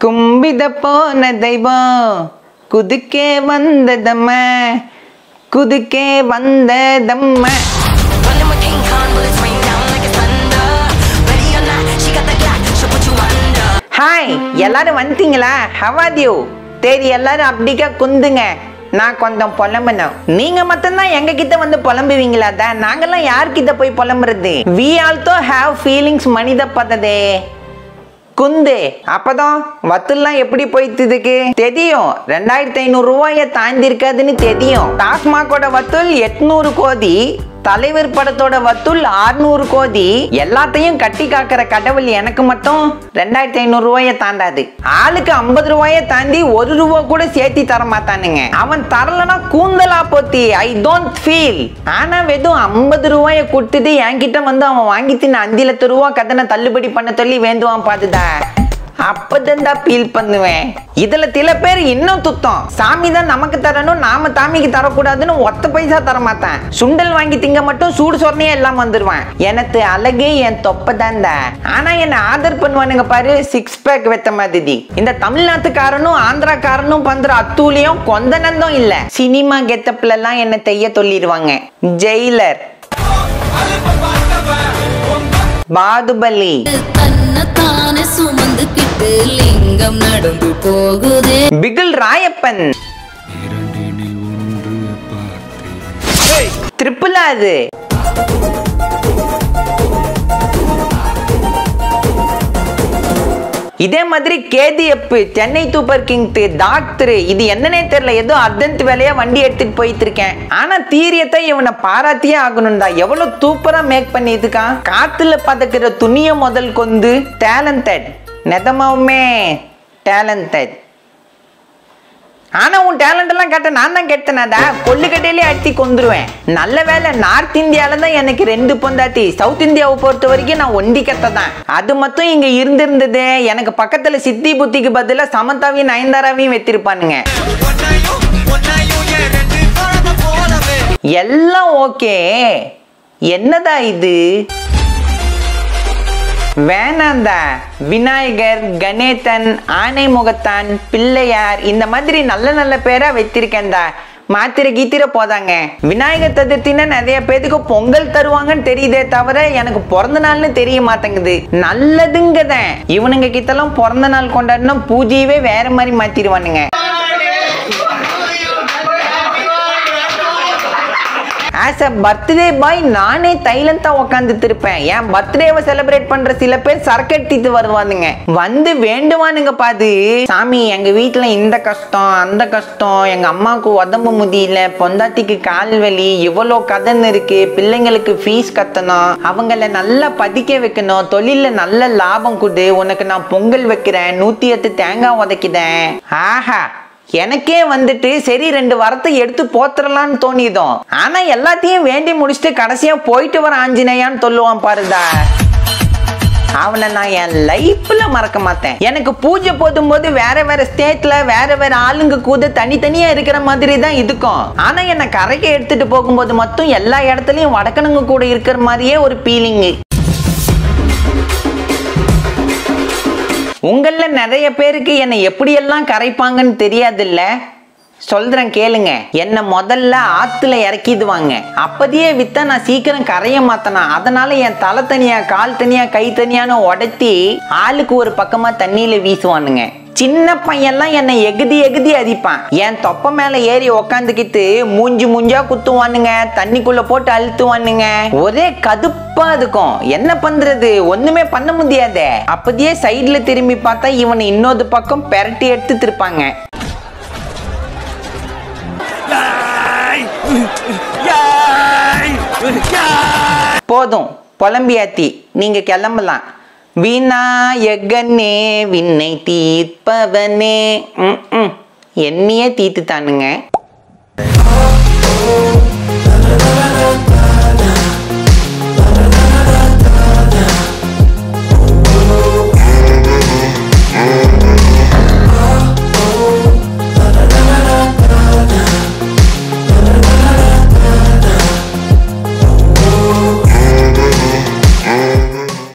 கும்பித போன தெய்வம் குதுக்கே வந்ததம்ம குதுக்கே வந்ததம்ம Running with King Kong, bullets rain down like it's thunder. Ready or not, she got the Glock, she'll put you under. Hi எல்லாரும் வந்துட்டீங்களா ஹவாத் யூ சரி எல்லாரும் அப்படிக்கா குந்துங்க நான் கொஞ்சம் புலம்பணும் நீங்க மட்டும்தான் எங்க கிட்ட வந்து புலம்புவீங்களா தான் நாங்கெல்லாம் யார்கிட்ட போய் புலம்புறது வி ஆல்சோ ஹாவ் ஃபீலிங்ஸ் மனித பததே குந்து அப்பதான் வத்துலாம் எப்படி போயிட்டு இதுக்கு தெரியும் ரெண்டாயிரத்தி ஐநூறு ரூபாய தாண்டி இருக்காதுன்னு தெரியும் டாஸ்மாகோட வத்துல் எட்நூறு கோடி தலைவர் படத்தோட வத்துல் 600 கோடி எல்லாத்தையும் கட்டி காக்கிற கடவுள் எனக்கு மட்டும் ரெண்டாயிரத்தி ஐநூறு ரூபாய தாண்டாது ஆளுக்கு ஐம்பது ரூபாய தாண்டி ஒரு ரூபா கூட சேர்த்தி தர மாட்டானுங்க அவன் தரலனா கூந்தலா போத்தி ஐ டோன்ட் ஃபீல் ஆனா வெறும் ஐம்பது ரூபாய கொடுத்துட்டு என்கிட்ட வந்து அவன் வாங்கி தின்ன அஞ்சு லட்ச ரூபா கடனை தள்ளுபடி பண்ண சொல்லி வேண்டுவான் பாத்துதா அப்பதான் ஃபீல் பண்ணுவேன் இதுல சில பேர் இன்னும் துத்தம் சாமி தான் நமக்கு தரணும் நாம சாமிக்கு தரக்கூடாதுன்னு ஒத்த பைசா தர மாட்டேன் சுண்டல் வாங்கி திங்க மட்டும் சூடு சொரணையே எல்லாம் வந்துருவான் எனக்கு அழகே என் தொப்பை தான்டா ஆனா என்ன ஆதர் பண்ணுவானுங்க பாரு சிக்ஸ் பேக் வெத்த மாதிரி இந்த தமிழ்நாட்டுக்காரனும் ஆந்திராக்காரனும் பண்ற அத்தூலியும் கொந்த நந்தம் இல்ல சினிமா கெத்தப்ல எல்லாம் என்ன செய்ய சொல்லிடுவாங்க ஜெயிலர் பாதுபலி தன்னைத்தானே சுமந்துக்கிட்டு லிங்கம் நடந்து போகுதே பிகில் ராயப்பன் ட்ரிபிள் அது இதே மாதிரி கேதிஎப் சென்னை சூப்பர் கிங் டாக்டர் இது என்னன்னே தெரியல ஏதோ அர்ஜென்ட் வேலையா வண்டி எடுத்துட்டு போயிட்டு இருக்கேன் ஆனா தீரியத்தை இவனை பாராட்டியே ஆகணும்டா எவ்வளவு சூப்பரா மேக் பண்ணியிருக்கான் காத்துல பதக்கிற துணிய முதல் கொண்டு டேலண்டட் நிஜமாவுமே டேலண்டட் ஆனா உன் டேலண்ட் எல்லாம் கேட்ட நான் தான் கெட்டனடா கொல்லுக்கட்டையிலே அட்டி கொந்துருவேன் நல்ல வேலை நார்த் இந்தியால தான் எனக்கு ரெண்டு பொந்தாட்டி சவுத் இந்தியாவை பொறுத்த வரைக்கும் நான் ஒண்டி கத்த தான் அது மட்டும் இங்க இருந்திருந்தது எனக்கு பக்கத்துல சித்தி புத்திக்கு பதிலா சமந்தாவையும் நயன்தாராவையும் வச்சிருப்பானுங்க எல்லாம் ஓகே என்னடா இது வேணாந்தா விநாயகர் கணேசன் ஆனை முகத்தான் பிள்ளையார் இந்த மாதிரி நல்ல நல்ல பேரா வச்சிருக்கேன்டா மாத்திரை கீத்திர போதாங்க விநாயகர் சதுர்த்தின்னா நிறைய பேத்துக்கு பொங்கல் தருவாங்கன்னு தெரியுதே தவிர எனக்கு பிறந்த நாள்னு தெரிய மாட்டேங்குது நல்லதுங்கதான் இவனுங்க கிட்டலாம் பிறந்த நாள் கொண்டாடினா பூஜையவே வேற மாதிரி மாத்திடுவானுங்க ஆஸ் அ பர்த்டே பாய் நானே தைலந்தா உக்காந்துட்டு இருப்பேன் என் பர்த்டேவை செலிப்ரேட் பண்ற சில பேர் சரக்கு எடுத்துட்டு வருவானுங்க வந்து வேண்டுவானுங்க பாது சாமி எங்க வீட்டுல இந்த கஷ்டம் அந்த கஷ்டம் எங்க அம்மாவுக்கு உடம்பு முடியல பொண்டாட்டிக்கு கால் வலி இவ்வளோ கடன் இருக்கு பிள்ளைங்களுக்கு ஃபீஸ் கட்டணும் அவங்கள நல்லா பதிக்க வைக்கணும் தொழில நல்ல லாபம் கொடு உனக்கு நான் பொங்கல் வைக்கிறேன் நூத்தி எட்டு தேங்காய் உதைக்கிறேன் ஆஹா எனக்கே வந்துட்டு சரி ரெண்டு வரத்தை எடுத்து போத்துறலாம்னு தோணிதும் ஆனா எல்லாத்தையும் வேண்டி முடிச்சுட்டு கடைசியா போயிட்டு வர ஆஞ்சநேயான்னு சொல்லுவான் பாருடா அவனை நான் என் லைஃப்ல மறக்க மாட்டேன் எனக்கு பூஜை போதும் போது வேற வேற ஸ்டேட்ல வேற வேற ஆளுங்க கூட தனித்தனியா இருக்கிற மாதிரி தான் இருக்கும் ஆனா என்னை கரைக்கு எடுத்துட்டு போகும்போது மட்டும் எல்லா இடத்துலயும் வடக்கனுங்க கூட இருக்கிற மாதிரியே ஒரு ஃபீலிங்கு உங்கள நிறைய பேருக்கு என்னை எப்படியெல்லாம் கரைப்பாங்கன்னு தெரியாதுல்ல சொல்றேன் கேளுங்க என்ன முதல்ல ஆத்துல இறக்கிடுவாங்க அப்பதையே வித்தா நான் சீக்கிரம் கரைய மாத்தனா அதனால என் தலை தனியா கால் தனியா கை தனியான்னு உடைத்தி ஆளுக்கு ஒரு பக்கமா தண்ணியில வீசுவானுங்க சின்ன பையன்லாம் என்னை எகுதி எகுதி அடிப்பான் என் தொப்ப மேல ஏறி உக்காந்துக்கிட்டு மூஞ்சி மூஞ்சா குத்துவானுங்க தண்ணிக்குள்ள போட்டு அழுத்துவானுங்க ஒரே கதுப்பா இருக்கும் என்ன பண்றது ஒண்ணுமே பண்ண முடியாதே அப்பதையே சைடுல திரும்பி பார்த்தா இவனை இன்னொரு பக்கம் பெரட்டி எடுத்து திருப்பாங்க போதும் புலம்பியாத்தி நீங்க கிளம்பலாம் விநாயகனே விண்ணை தீர்ப்பவனே ம், ம். என்னையே தீர்த்து தானுங்க